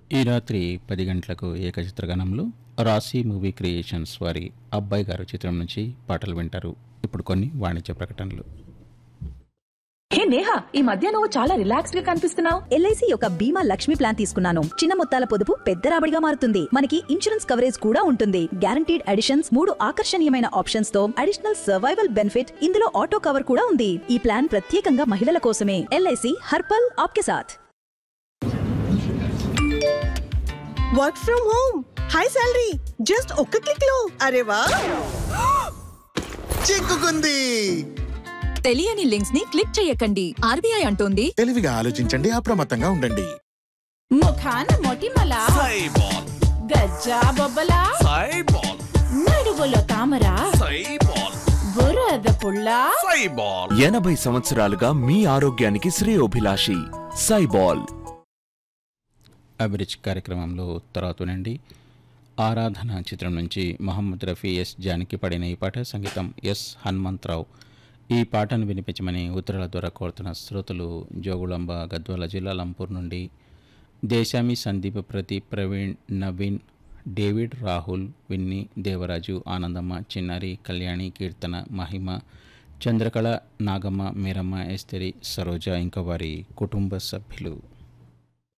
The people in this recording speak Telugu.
ఈ రాత్రి పది గంటలకు ఏకచిత్రగణంలో రాశి మూవీ క్రియేషన్స్ వారి అబ్బాయి గారు చిత్రం నుంచి పాటలు వింటారు ఇప్పుడు కొన్ని వాణిజ్య ప్రకటనలు హే నేహా ఈ మధ్య నువ్వు చాలా రిలాక్స్డ్ గా కనిపిస్తున్నావు ఎల్ఐసి యొక్క బీమా లక్ష్మి ప్లాన్ తీసుకున్నాను చిన్న మొత్తాల పొదుపు పెద్ద రాబడిగా మారుతుంది మనకి ఇన్సూరెన్స్ కవరేజ్ కూడా ఉంటుంది గ్యారంటీడ్ అడిషన్స్ మూడు ఆకర్షణీయమైన ఆప్షన్స్ తో అడిషనల్ సర్వైవల్ బెనిఫిట్ ఇందులో ఆటో కవర్ కూడా ఉంది ఈ ప్లాన్ ప్రత్యేకంగా మహిళల కోసమే ఎల్ఐసి హర్పల్ ఆప్కే సాథ్ work from home high salary just ఒక్క క్లిక్ లో అరే వా చిక్కుకుంది తెలియని లింక్స్ ని క్లిక్ చేయకండి ఆర్బీఐ అంటోంది తెలివిగా ఆలోచించండి అప్రమత్తంగా ఉండండి ముఖాన మొటిమల సైబాల్ గజ్జా బొబ్బల సైబాల్ నడువులో తామర సైబాల్ బురద పుల్ల సైబాల్ ఎనభై సంవత్సరాలుగా మీ ఆరోగ్యానికి శ్రేయోభిలాషి సైబాల్ అభిరుచి కార్యక్రమంలో తర్వాత వినండి ఆరాధన చిత్రం నుంచి మహమ్మద్ రఫీ ఎస్ జానికి పడిన ఈ పాట సంగీతం ఎస్ హనుమంతరావు ఈ పాటను వినిపించమని ఉత్తరాల ద్వారా కోరుతున్న శ్రోతలు జోగుళంబ గద్వాల జిల్లా లంపూర్ నుండి దేశామి సందీప్ ప్రదీప్ ప్రవీణ్ నవీన్ డేవిడ్ రాహుల్ విన్ని దేవరాజు ఆనందమ్మ చిన్నారి కళ్యాణి కీర్తన మహిమ చంద్రకళ నాగమ్మ మీరమ్మ ఎస్తరి సరోజ ఇంకా వారి కుటుంబ సభ్యులు